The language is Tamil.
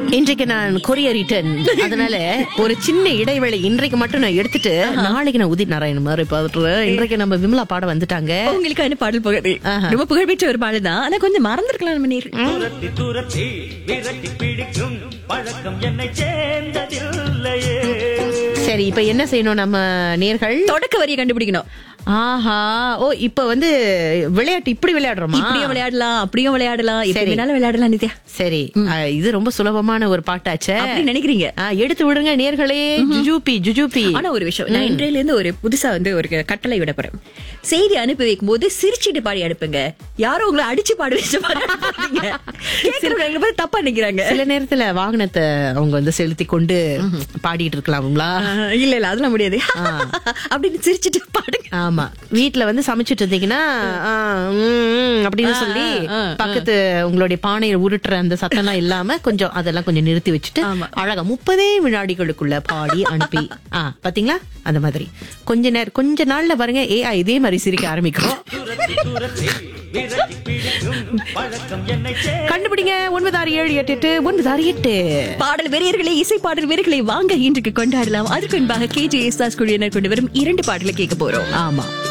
இன்றைக்கு நான் கொரிய ரிட்டர்ன் அதனால ஒரு சின்ன இடைவேளை இன்றைக்கு மட்டும் நான் எடுத்துட்டு நாளைக்கு நான் உதித் நாராயண் மாதிரி பாத்துட்டுறேன் இன்றைக்கு நம்ம விமலா பாட வந்துட்டாங்க உங்களுக்கான பாடல் புகழ் ஆஹா. ரொம்ப புகழ்பெற்ற ஒரு பாடல் தான் ஆனா கொஞ்சம் மறந்துருக்கலாம் நம்ம நேர் துரத்தி துரத்தி விரட்டி பிடிக்கும் பழக்கம் என்னை சேர்ந்ததில்லையே சரி இப்ப என்ன செய்யணும் நம்ம நேர்கள் தொடக்க வரியை கண்டுபிடிக்கணும் ஆஹா ஓ இப்ப வந்து விளையாட்டு இப்படி விளையாடுறோமா இப்படியும் விளையாடலாம் அப்படியும் விளையாடலாம் எப்படி சரி. வேணாலும் விளையாடலாம் நித்யா சரி அஹ், இது ரொம்ப சுலபமான ஒரு பாட்டாச்சே அப்படி நினைக்கிறீங்க ஆ, எடுத்து விடுங்க நேர்களே ஜுஜூபி ஜுஜூபி ஆனா ஒரு விஷயம் நான் இன்றையில இருந்து ஒரு புதுசா வந்து ஒரு கட்டளை விட போறேன் செய்தி அனுப்பி வைக்கும் போது சிரிச்சிட்டு பாடி அனுப்புங்க யாரும் உங்களை அடிச்சு பாட வச்ச மாதிரி அனுப்பாதீங்க. கேட்கறவங்க எங்களை பார்த்து தப்பா நினைக்கிறாங்க சில நேரத்துல வாகனத்தை அவங்க வந்து செலுத்தி கொண்டு பாடிட்டு இருக்கலாம்ங்களா ஆஹ், இல்ல இல்ல அதெல்லாம் முடியாது அப்படின்னு சிரிச்சிட்டு பாடுங்க ஆமா வீட்ல வந்து சமைச்சிட்டு இருந்தீங்கன்னா ஆ, ம், ம் அப்படின்னு சொல்லி ஆ, ஆ. பக்கத்து உங்களுடைய பானையை உருட்டுற அந்த சத்தம்லாம் இல்லாம கொஞ்சம் அதெல்லாம் கொஞ்சம் நிறுத்தி வச்சுட்டு ஆமா. அழகா முப்பதே வினாடிகளுக்குள்ள பாடி அனுப்பி ஆ பாத்தீங்களா அந்த மாதிரி கொஞ்ச நேரம் கொஞ்ச நாள்ல பாருங்க ஏ இதே மாதிரி சிரிக்க ஆரம்பிக்கும் துரத்தி துரத்தி விரட்டி பிடிக்கும் பழக்கம் என்னை கண்டுபிடிங்க ஒன்பது ஆறு ஏழு எட்டு எட்டு ஒன்பது ஆறு எட்டு பாடல் வெறியர்களே இசை பாடல் வெறிகளை வாங்க இன்றைக்கு கொண்டாடலாம் அதற்கு முன்பாக கே ஜே எஸ் தாஸ் குழுவினர் கொண்டு வரும் இரண்டு பாடலை கேட்க போறோம் ஆமா